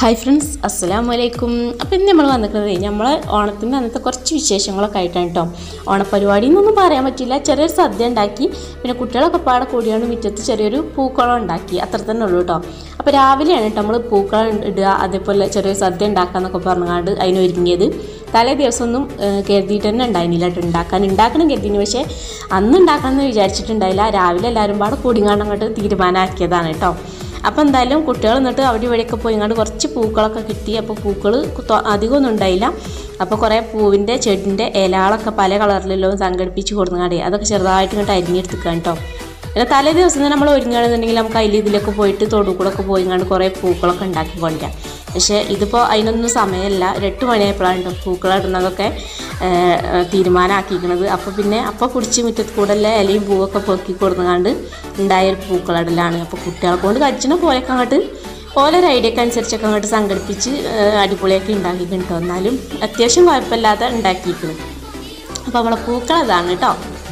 Hi friends അസ്സലാമു അലൈക്കും അപ്പോൾ ഇന്ന് നമ്മൾ വന്നിരിക്കുന്നത് നമ്മൾ ഓണത്തിൻ്റെ അന്നത്തെ കുറച്ച് വിശേഷങ്ങളൊക്കെ ആയിട്ടാണ് കേട്ടോ ഓണപ്പരിപാടി എന്നൊന്നും പറയാൻ പറ്റില്ല ചെറിയൊരു സദ്യ ഉണ്ടാക്കി പിന്നെ കുട്ടികളൊക്കെ പാടെ കൂടിയാണ് മുറ്റത്ത് ചെറിയൊരു പൂക്കളം ഉണ്ടാക്കി അത്ര തന്നെ ഉള്ളൂ കേട്ടോ അപ്പോൾ രാവിലെയാണ് കേട്ടോ നമ്മൾ പൂക്കളം ഇടുക അതേപോലെ ചെറിയൊരു സദ്യ ഉണ്ടാക്കാന്നൊക്കെ പറഞ്ഞുകൊണ്ട് അതിന് ഒരുങ്ങിയത് തലേ ദിവസമൊന്നും ഏഹ്, കരുതിയിട്ട് തന്നെ ഉണ്ടായിരുന്നില്ല കേട്ടോ ഉണ്ടാക്കാൻ ഉണ്ടാക്കണം കരുതിന് പക്ഷേ അന്ന് ഉണ്ടാക്കണം എന്ന് വിചാരിച്ചിട്ടുണ്ടായില്ല രാവിലെ എല്ലാവരും പാടെ കൂടിങ്ങാണ്ട് അങ്ങോട്ട് തീരുമാനമാക്കിയതാണ് കേട്ടോ അപ്പോൾ എന്തായാലും കുട്ടികൾ എന്നിട്ട് അവിടെ ഇവിടെയൊക്കെ പോയി ഇങ്ങോട്ട് കുറച്ച് പൂക്കളൊക്കെ കിട്ടി അപ്പോൾ പൂക്കൾ അധികമൊന്നും ഉണ്ടായില്ല അപ്പോൾ കുറേ പൂവിൻ്റെ ചെടിൻ്റെ ഇലകളൊക്കെ പല കളറിലെല്ലാം സംഘടിപ്പിച്ച് കൊടുങ്ങാണ്ടേ അതൊക്കെ ചെറുതായിട്ട് ഇങ്ങോട്ട് അരിഞ്ഞെടുത്തിക്കാൻ കേട്ടോ പിന്നെ തലേ ദിവസം തന്നെ നമ്മൾ ഒരുങ്ങുകയാണെന്നുണ്ടെങ്കിൽ നമുക്ക് അതിൽ ഇതിലൊക്കെ പോയിട്ട് തൊടു കൂടെ ഒക്കെ പോയി ഇങ്ങാണ്ട് കുറേ പൂക്കളൊക്കെ ഉണ്ടാക്കി കൊണ്ടുവരാം പക്ഷേ ഇതിപ്പോൾ അതിനൊന്നും സമയമല്ല ഒരു എട്ട് മണിയായപ്പോഴാണ് പൂക്കളിടുന്നതൊക്കെ തീരുമാനമാക്കിയിരിക്കുന്നത് അപ്പോൾ പിന്നെ അപ്പോൾ കുടിച്ച് മുറ്റത്ത് കൂടല്ലേ ഇലയും പൂവൊക്കെ പൊക്കി കൊടുങ്ങാണ്ട് ഉണ്ടായ ഒരു പൂക്കളിടലാണ് അപ്പോൾ കുട്ടികളെ കൊണ്ട് കഴിച്ചണ പോയൊക്കെ അങ്ങോട്ട് ഓരോരു ഐഡിയക്ക് അനുസരിച്ചൊക്കെ അങ്ങോട്ട് സംഘടിപ്പിച്ച് ഏഹ് അടിപൊളിയാക്കി ഉണ്ടാക്കിയിട്ടുണ്ട് കേട്ടോ എന്നാലും അത്യാവശ്യം കുഴപ്പമില്ലാതെ ഉണ്ടാക്കിയിരിക്കുന്നു അപ്പോൾ നമ്മളെ പൂക്കൾ അതാണ് കേട്ടോ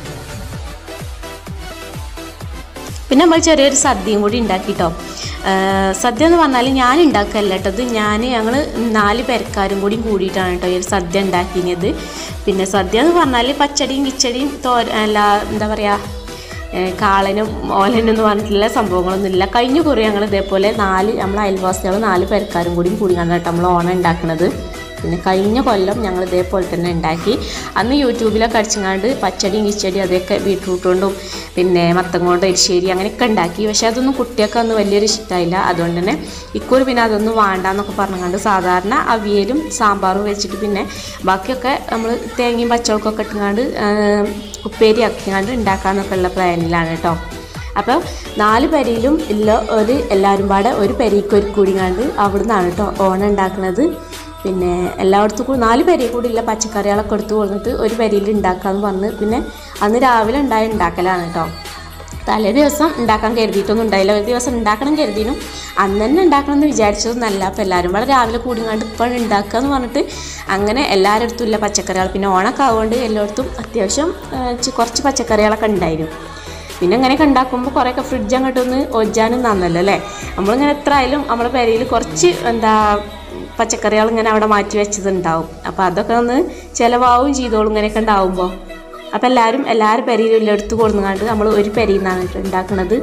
പിന്നെ നമ്മൾ ചെറിയൊരു സദ്യയും കൂടി ഉണ്ടാക്കിട്ടോ സദ്യ എന്ന് പറഞ്ഞാൽ ഞാൻ ഉണ്ടാക്കല്ല കേട്ടോ ഇത് ഞാൻ ഞങ്ങൾ നാല് പേരക്കാരും കൂടി കൂടിയിട്ടാണ് കേട്ടോ ഈ ഒരു സദ്യ ഉണ്ടാക്കിയത് പിന്നെ സദ്യ എന്ന് പറഞ്ഞാൽ പച്ചടിയും കിച്ചടിയും തോര അല്ല എന്താ പറയുക ഏഹ് കാളനും ഓലനും എന്ന് പറഞ്ഞിട്ടുള്ള സംഭവങ്ങളൊന്നുമില്ല കഴിഞ്ഞ കുറി ഞങ്ങൾ ഇതേപോലെ നാല് നമ്മളെ അയൽവാസികൾ നാല് പേരക്കാരും കൂടി കൂടി കണ്ടിട്ട് നമ്മൾ ഓണം ഉണ്ടാക്കുന്നത് പിന്നെ കഴിഞ്ഞ കൊല്ലം ഞങ്ങൾ ഇതേപോലെ തന്നെ ഉണ്ടാക്കി അന്ന് യൂട്യൂബിലൊക്കെ അടിച്ചങ്ങാണ്ട് പച്ചടിയും കിച്ചടിയും അതൊക്കെ ബീട്രൂട്ട് കൊണ്ടും പിന്നെ മത്തം കൊണ്ട് എരിശ്ശേരി അങ്ങനെയൊക്കെ ഉണ്ടാക്കി പക്ഷേ അതൊന്നും കുട്ടികൾക്ക് അന്ന് വലിയൊരു ഇഷ്ടമായില്ല അതുകൊണ്ട് തന്നെ ഇക്കുറി പിന്നെ അതൊന്നും വേണ്ടാന്നൊക്കെ പറഞ്ഞുകൊണ്ട് സാധാരണ അവിയലും സാമ്പാറും വെച്ചിട്ട് പിന്നെ ബാക്കിയൊക്കെ നമ്മൾ തേങ്ങയും പച്ചവളക്കൊക്കെ ഇട്ടുങ്ങാണ്ട് ഉപ്പേരി ആക്കിങ്ങാണ്ട് ഉണ്ടാക്കാന്നൊക്കെ ഉള്ള പ്ലാനിലാണ് കേട്ടോ അപ്പോൾ നാല് പെരയിലും ഇല്ല ഒരു എല്ലാവരും പാടെ ഒരു പെരയ്ക്ക് ഒരു കൂടിങ്ങാണ്ട് അവിടുന്നാണ് കേട്ടോ ഓണം ഉണ്ടാക്കുന്നത് പിന്നെ എല്ലായിടത്തും കൂടി നാല് പെരയിൽ കൂടി ഇല്ല പച്ചക്കറികളൊക്കെ എടുത്ത് കൊടുത്തിട്ട് ഒരു പെരയിൽ ഉണ്ടാക്കാമെന്ന് പറഞ്ഞ് പിന്നെ അന്ന് രാവിലെ ഉണ്ടായി ഉണ്ടാക്കലാണ് കേട്ടോ തലേ ദിവസം ഉണ്ടാക്കാൻ കരുതിയിട്ടൊന്നും ഉണ്ടായില്ല ഒരു ദിവസം ഉണ്ടാക്കണം കരുതിനും അന്ന് തന്നെ ഉണ്ടാക്കണം എന്ന് വിചാരിച്ചതൊന്നല്ല അപ്പോൾ എല്ലാവരും കൂടെ രാവിലെ കൂടിങ്ങാണ്ട് ഇപ്പോൾ ഉണ്ടാക്കുക എന്ന് പറഞ്ഞിട്ട് അങ്ങനെ എല്ലാവരുടെ അടുത്തും ഇല്ല പച്ചക്കറികൾ പിന്നെ ഓണമൊക്കെ ആവുകൊണ്ട് എല്ലായിടത്തും അത്യാവശ്യം ആ, ചി- കുറച്ച് പച്ചക്കറികളൊക്കെ ഉണ്ടായിരുന്നു പിന്നെ ഇങ്ങനെയൊക്കെ ഉണ്ടാക്കുമ്പോൾ കുറേയൊക്കെ ഫ്രിഡ്ജ് അങ്ങോട്ടൊന്ന് ഒജ്ജാനും നന്നല്ലോ അല്ലേ നമ്മളിങ്ങനെ എത്ര ആയാലും നമ്മുടെ പെരയിൽ കുറച്ച് എന്താ പച്ചക്കറികൾ ഇങ്ങനെ അവിടെ മാറ്റി വെച്ചതുണ്ടാവും അപ്പോൾ അതൊക്കെ ഒന്ന് ചിലവാവും ചെയ്തോളും ഇങ്ങനെയൊക്കെ ഉണ്ടാവുമ്പോൾ അപ്പോൾ എല്ലാവരും എല്ലാവരും പെരയിലും എടുത്ത് കൊടുങ്ങാണ്ട് നമ്മൾ ഒരു പെരയിൽ നിന്നാണ് ഉണ്ടാക്കുന്നത്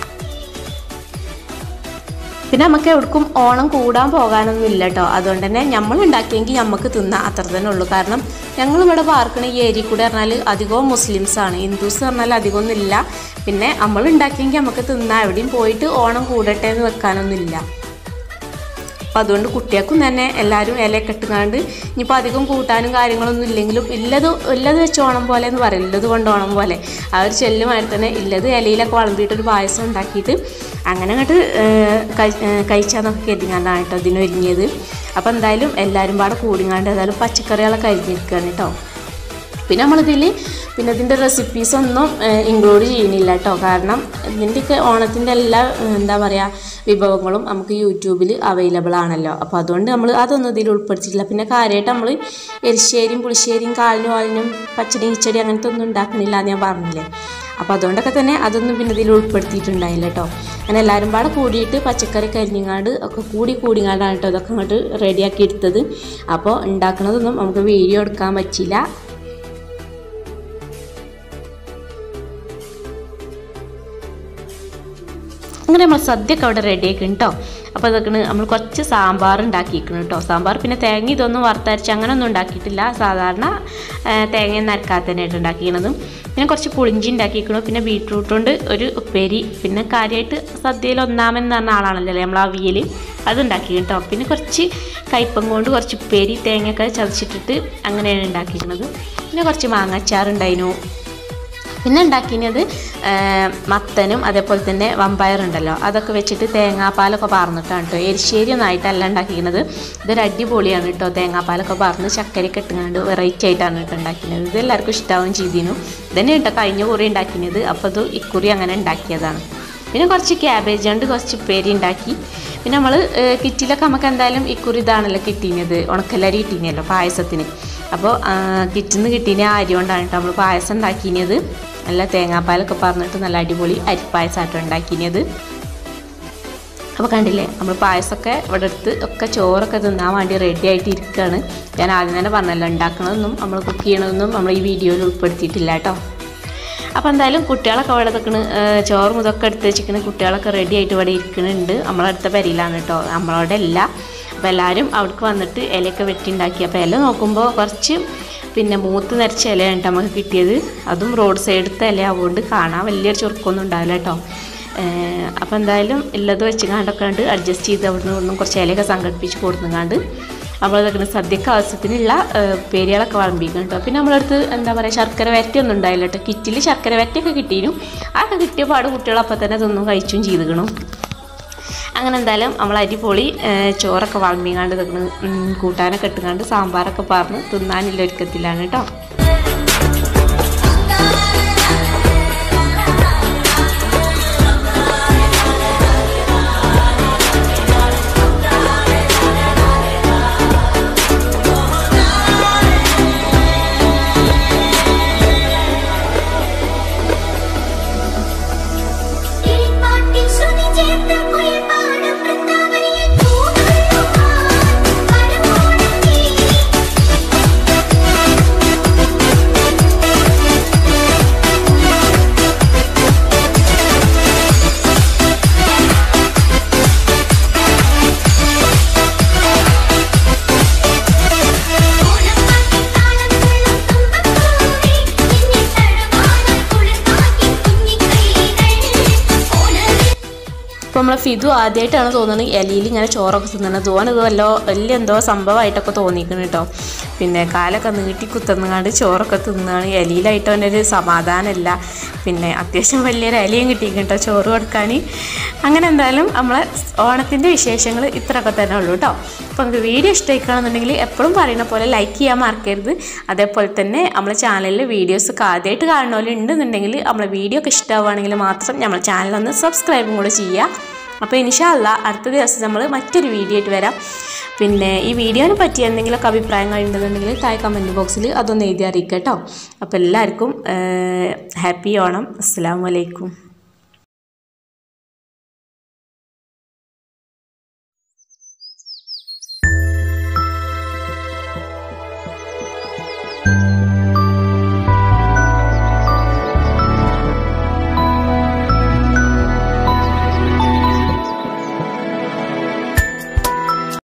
പിന്നെ നമുക്ക് എവിടേക്കും ഓണം കൂടാൻ പോകാനൊന്നും ഇല്ല കേട്ടോ അതുകൊണ്ട് തന്നെ നമ്മൾ ഉണ്ടാക്കിയെങ്കിൽ നമുക്ക് തിന്നാം അത്ര തന്നെ ഉള്ളൂ കാരണം ഞങ്ങൾ ഇവിടെ പാർക്കണ ഈ ഏരിയ കൂടെ പറഞ്ഞാൽ അധികവും മുസ്ലിംസ് ആണ് ഹിന്ദുസ് പറഞ്ഞാൽ അധികമൊന്നും ഇല്ല പിന്നെ നമ്മൾ ഉണ്ടാക്കിയെങ്കിൽ നമുക്ക് തിന്നാം എവിടെയും പോയിട്ട് ഓണം കൂടട്ടെ എന്ന് വെക്കാനൊന്നും ഇല്ല അപ്പോൾ അതുകൊണ്ട് കുട്ടികൾക്കും തന്നെ എല്ലാവരും ഇലയൊക്കെ ഇട്ടുകാണ്ട് ഇനിയിപ്പോൾ അധികം കൂട്ടാനും കാര്യങ്ങളൊന്നും ഇല്ലെങ്കിലും ഇല്ലത് ഇല്ലത് വെച്ച് ഓണം പോലെ എന്ന് പറയും ഇല്ലത് കൊണ്ട് ഓണം പോലെ ആ ഒരു ചെല്ലുമായിട്ട് തന്നെ ഇല്ലത് ഇലയിലൊക്കെ വളമ്പിയിട്ട് ഒരു പായസം ഉണ്ടാക്കിയിട്ട് അങ്ങനെ അങ്ങോട്ട് കഴിച്ചാന്നൊക്കെ കരുതിങ്ങാണ്ടാണ് കേട്ടോ ഇതിനൊരുങ്ങിയത് അപ്പോൾ എന്തായാലും എല്ലാവരും പാടെ കൂടിങ്ങാണ്ട് ഏതായാലും പച്ചക്കറികളൊക്കെ അരിഞ്ഞിരിക്കുകയാണ് കേട്ടോ പിന്നെ നമ്മളിതിൽ പിന്നെ ഇതിൻ്റെ റെസിപ്പീസ് ഒന്നും ഇൻക്ലൂഡ് ചെയ്യുന്നില്ല കേട്ടോ കാരണം ഇതിൻ്റെയൊക്കെ ഓണത്തിൻ്റെ എല്ലാ ഏഹ്, എന്താ പറയുക വിഭവങ്ങളും നമുക്ക് യൂട്യൂബിൽ അവൈലബിൾ ആണല്ലോ അപ്പോൾ അതുകൊണ്ട് നമ്മൾ അതൊന്നും ഇതിൽ ഉൾപ്പെടുത്തിയിട്ടില്ല പിന്നെ കാര്യമായിട്ട് നമ്മൾ എരിശ്ശേരിയും പുളിശ്ശേരിയും കാലിനും വാലിനും പച്ചടിയും കിച്ചടി അങ്ങനത്തെ ഒന്നും ഉണ്ടാക്കണില്ല എന്ന് ഞാൻ പറഞ്ഞില്ലേ അപ്പോൾ അതുകൊണ്ടൊക്കെ തന്നെ അതൊന്നും പിന്നെ ഇതിൽ ഉൾപ്പെടുത്തിയിട്ടുണ്ടായില്ല കേട്ടോ അങ്ങനെ എല്ലാവരും പാടെ കൂടിയിട്ട് പച്ചക്കറി കരിഞ്ഞങ്ങാണ്ട് ഒക്കെ കൂടി കൂടിങ്ങാണ്ടാണ് കേട്ടോ ഇതൊക്കെ അങ്ങോട്ട് റെഡിയാക്കി എടുത്തത് അപ്പോൾ ഉണ്ടാക്കണതൊന്നും നമുക്ക് വീഡിയോ എടുക്കാൻ പറ്റില്ല അങ്ങനെ നമ്മൾ സദ്യയൊക്കെ അവിടെ റെഡി ആക്കണം കേട്ടോ അപ്പോൾ അതൊക്കെ നമ്മൾ കുറച്ച് സാമ്പാർ ഉണ്ടാക്കിയിരിക്കണം കേട്ടോ സാമ്പാർ പിന്നെ തേങ്ങ ഇതൊന്നും വറുത്തരച്ച് അങ്ങനെ ഒന്നും ഉണ്ടാക്കിയിട്ടില്ല സാധാരണ ആ, തേങ്ങ നരക്കാത്ത തന്നെയായിട്ട് ഉണ്ടാക്കിക്കണതും പിന്നെ കുറച്ച് പുളിഞ്ചി ഉണ്ടാക്കിയിരിക്കണം പിന്നെ ബീട്രൂട്ട് കൊണ്ട് ഒരു ഉപ്പേരി പിന്നെ കാര്യമായിട്ട് സദ്യയിൽ ഒന്നാമെന്ന് പറഞ്ഞ ആളാണല്ലോ അല്ലേ നമ്മൾ അവിയൽ അതുണ്ടാക്കി കേട്ടോ പിന്നെ കുറച്ച് കയ്പം കൊണ്ട് കുറച്ച് ഉപ്പേരി തേങ്ങയൊക്കെ ചതച്ചിട്ടിട്ട് അങ്ങനെയാണ് ഉണ്ടാക്കിയിരിക്കുന്നത് പിന്നെ കുറച്ച് മാങ്ങാച്ചാറുണ്ടായിരുന്നു പിന്നെ ഉണ്ടാക്കിയത് മത്തനും അതേപോലെ തന്നെ വമ്പയർ ഉണ്ടല്ലോ അതൊക്കെ വെച്ചിട്ട് തേങ്ങാപ്പാലൊക്കെ പാർന്നിട്ടാണ് കേട്ടോ എരിശ്ശേരി ഒന്നും ആയിട്ടല്ല ഉണ്ടാക്കിക്കുന്നത് ഇതൊരു അടിപൊളിയാണ് കേട്ടോ തേങ്ങാപ്പാലൊക്കെ പാർന്ന് ചക്കരയൊക്കെ ഇട്ടുകൊണ്ട് വെറൈറ്റി ആയിട്ടാണ് കേട്ടോ ഉണ്ടാക്കുന്നത് ഇത് എല്ലാവർക്കും ഇഷ്ടാവും ചെയ്തിരുന്നു ഇതന്നെ കേട്ടോ കഴിഞ്ഞ കുറി ഉണ്ടാക്കിയത് അപ്പോൾ ഇത് ഇക്കുറി അങ്ങനെ ഉണ്ടാക്കിയതാണ് പിന്നെ കുറച്ച് ക്യാബേജ് കൊണ്ട് കുറച്ച് ഉപ്പേരി ഉണ്ടാക്കി പിന്നെ നമ്മൾ കിറ്റിലൊക്കെ നമുക്ക് എന്തായാലും ഇക്കുറി ഇതാണല്ലോ കിട്ടിയത് ഉണക്കലരി കിട്ടീനല്ലോ പായസത്തിന് അപ്പോൾ കിറ്റിൽ നിന്ന് കിട്ടീന അരി കൊണ്ടാണ് കേട്ടോ നമ്മൾ പായസം ഉണ്ടാക്കിയത് നല്ല തേങ്ങാപ്പാലൊക്കെ പറഞ്ഞിട്ട് നല്ല അടിപൊളി അരിപ്പായസമായിട്ട് ഉണ്ടാക്കിയത് അപ്പോൾ കണ്ടില്ലേ നമ്മൾ പായസമൊക്കെ ഇവിടെ എടുത്ത് ഒക്കെ ചോറൊക്കെ തിന്നാൻ വേണ്ടി റെഡി ആയിട്ട് ഇരിക്കുകയാണ് ഞാൻ ആദ്യം തന്നെ പറഞ്ഞല്ലോ ഉണ്ടാക്കണതൊന്നും നമ്മൾ കുക്ക് ചെയ്യണതൊന്നും നമ്മൾ ഈ വീഡിയോയിൽ ഉൾപ്പെടുത്തിയിട്ടില്ല കേട്ടോ അപ്പോൾ എന്തായാലും കുട്ടികളൊക്കെ ഇവിടെ നിൽക്കണ് ചോറും ഇതൊക്കെ എടുത്ത് വെച്ചിരിക്കണ് കുട്ടികളൊക്കെ റെഡി ആയിട്ട് ഇവിടെ ഇരിക്കുന്നുണ്ട് നമ്മളടുത്ത പെരിയിലാണ് കേട്ടോ നമ്മളവിടെ അല്ല അപ്പോൾ എല്ലാവരും അവിടേക്ക് വന്നിട്ട് ഇലയൊക്കെ വെട്ടിണ്ടാക്കി അപ്പോൾ ഇല നോക്കുമ്പോൾ കുറച്ച് പിന്നെ മൂത്ത് നരച്ച ഇലയാണ് കേട്ടോ നമുക്ക് കിട്ടിയത് അതും റോഡ് സൈഡത്തെ ഇല ആവുകൊണ്ട് കാണാൻ വലിയൊരു ചുരുക്കമൊന്നും ഉണ്ടാവില്ല കേട്ടോ അപ്പോൾ എന്തായാലും ഉള്ളത് വെച്ച് കണ്ടൊക്കെ ഉണ്ട് അഡ്ജസ്റ്റ് ചെയ്ത് അവിടുന്ന് ഇവിടുന്ന് കുറച്ച് ഇലയൊക്കെ സംഘടിപ്പിച്ച് കൊടുക്കുന്നുണ്ട് നമ്മൾ ഇതൊക്കെ സദ്യക്ക് ആവശ്യത്തിനുള്ള പേരുകളൊക്കെ വിളമ്പിക്കണം കേട്ടോ പിന്നെ നമ്മളടുത്ത് എന്താ പറയുക ശർക്കര വരട്ടിയൊന്നും ഉണ്ടായില്ല കേട്ടോ കിറ്റിൽ ശർക്കര വരട്ടിയൊക്കെ കിട്ടിയിരുന്നു അതൊക്കെ കിട്ടിയ പാട് കുട്ടികൾ അപ്പം തന്നെ തിന്നും കഴിച്ചും ചെയ്തിക്കണം അങ്ങനെ എന്തായാലും നമ്മൾ അരിപൊളി ചോറൊക്കെ വാങ്ങിക്കാണ്ട് നിൽക്കണം കൂട്ടാനൊക്കെ ഇട്ടുകാണ്ട് സാമ്പാറൊക്കെ പറഞ്ഞ് തിന്നാനില്ല ഒരുക്കത്തിലാണ് കേട്ടോ കിളിപ്പാട്ടിൽ ശ്രുതി ചേർത്ത കുയിൽപ്പാടും വൃന്ദാവനിയിൽ പൂവരുളുവാൻ വരമോടങ്ങി. ഓണപ്പാട്ടിൻ താളം തുള്ളും തുമ്പപ്പൂവേ, നിന്നെ തഴുകാനായി കുളിർക്കാറ്റിൻ കുഞ്ഞിക്കൈകൾ. ഓണവിൽ അപ്പോൾ നമ്മളെ ഫിദു ആദ്യമായിട്ടാണ് തോന്നുന്നത് ഇലയിൽ ഇങ്ങനെ ചോറൊക്കെ തിന്നണത് ഓനത് വല്ലോ വലിയ എന്തോ സംഭവമായിട്ടൊക്കെ തോന്നിക്കണം കേട്ടോ പിന്നെ കാലൊക്കെ നീട്ടി കുത്തുന്നങ്ങാണ്ട് ചോറൊക്കെ തിന്നാണ് ഇലയിലായിട്ട് അവനൊരു സമാധാനമില്ല പിന്നെ അത്യാവശ്യം വലിയൊരു ഇലയും കിട്ടിയിരിക്കും കേട്ടോ ചോറ് കൊടുക്കാൻ അങ്ങനെ എന്തായാലും നമ്മളെ ഓണത്തിൻ്റെ വിശേഷങ്ങൾ ഇത്രയൊക്കെ തന്നെ ഉള്ളൂ കേട്ടോ അപ്പോൾ നമുക്ക് വീഡിയോ ഇഷ്ടമായിക്കുകയാണെന്നുണ്ടെങ്കിൽ എപ്പോഴും പറയുന്ന പോലെ ലൈക്ക് ചെയ്യാൻ മറക്കരുത് അതേപോലെ തന്നെ നമ്മളെ ചാനലിൽ വീഡിയോസ് ഒക്കെ ആദ്യമായിട്ട് കാണുന്നവരുണ്ടെന്നുണ്ടെങ്കിൽ നമ്മളെ വീഡിയോ ഒക്കെ ഇഷ്ടമാവുകയാണെങ്കിൽ മാത്രം നമ്മളെ ചാനലൊന്ന് സബ്സ്ക്രൈബും കൂടെ ചെയ്യുക അപ്പോൾ ഇൻഷാല്ല അടുത്ത ദിവസം നമ്മൾ മറ്റൊരു വീഡിയോ ആയിട്ട് വരാം പിന്നെ ഈ വീഡിയോനെ പറ്റി എന്തെങ്കിലുമൊക്കെ അഭിപ്രായങ്ങൾ ഉണ്ടെന്നുണ്ടെങ്കിൽ താഴെ കമൻറ്റ് ബോക്സിൽ അതൊന്ന് എഴുതി അറിയിക്കുക കേട്ടോ അപ്പോൾ എല്ലാവർക്കും ഹാപ്പി ഓണം അസ്സാം വലൈക്കും